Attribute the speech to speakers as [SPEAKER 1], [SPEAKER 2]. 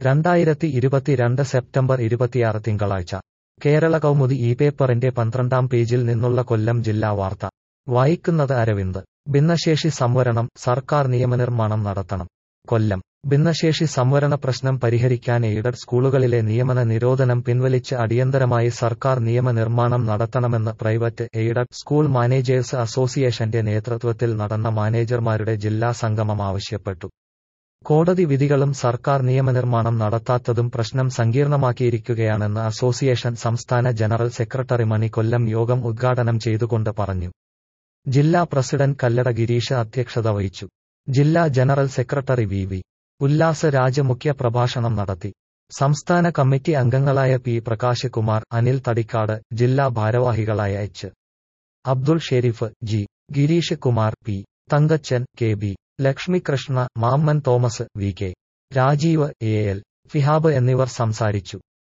[SPEAKER 1] രണ്ടായിരത്തി ഇരുപത്തിരണ്ട് സെപ്റ്റംബർ ഇരുപത്തിയാറ് തിങ്കളാഴ്ച കേരള കൗമുദി ഈ പേപ്പറിന്റെ പന്ത്രണ്ടാം പേജിൽ നിന്നുള്ള കൊല്ലം ജില്ലാ വാർത്ത വായിക്കുന്നത് അരവിന്ദ് ഭിന്നശേഷി സംവരണം സർക്കാർ നിയമനിർമ്മാണം നടത്തണം കൊല്ലം ഭിന്നശേഷി സംവരണ പ്രശ്നം പരിഹരിക്കാൻ എയ്ഡഡ് സ്കൂളുകളിലെ നിയമന നിരോധനം പിൻവലിച്ച് അടിയന്തരമായി സർക്കാർ നിയമനിർമ്മാണം നടത്തണമെന്ന് പ്രൈവറ്റ് എയ്ഡഡ് സ്കൂൾ മാനേജേഴ്സ് അസോസിയേഷന്റെ നേതൃത്വത്തിൽ നടന്ന മാനേജർമാരുടെ ജില്ലാ സംഗമം ആവശ്യപ്പെട്ടു കോടതി വിധികളും സർക്കാർ നിയമനിർമ്മാണം നടത്താത്തതും പ്രശ്നം സങ്കീർണമാക്കിയിരിക്കുകയാണെന്ന് അസോസിയേഷൻ സംസ്ഥാന ജനറൽ സെക്രട്ടറി മണി കൊല്ലം യോഗം ഉദ്ഘാടനം ചെയ്തുകൊണ്ട് പറഞ്ഞു ജില്ലാ പ്രസിഡന്റ് കല്ലട ഗിരീഷ് അധ്യക്ഷത വഹിച്ചു ജില്ലാ ജനറൽ സെക്രട്ടറി വി വി ഉല്ലാസ രാജ മുഖ്യ പ്രഭാഷണം നടത്തി സംസ്ഥാന കമ്മിറ്റി അംഗങ്ങളായ പി പ്രകാശ് കുമാർ അനിൽ തടിക്കാട് ജില്ലാ ഭാരവാഹികളായ H Abdul Sharif G Girish Kumar P Thankachan K B Lakshmikrishna Mammen Thomas V K Rajeev A L Fihab എന്നിവർ സംസാരിച്ചു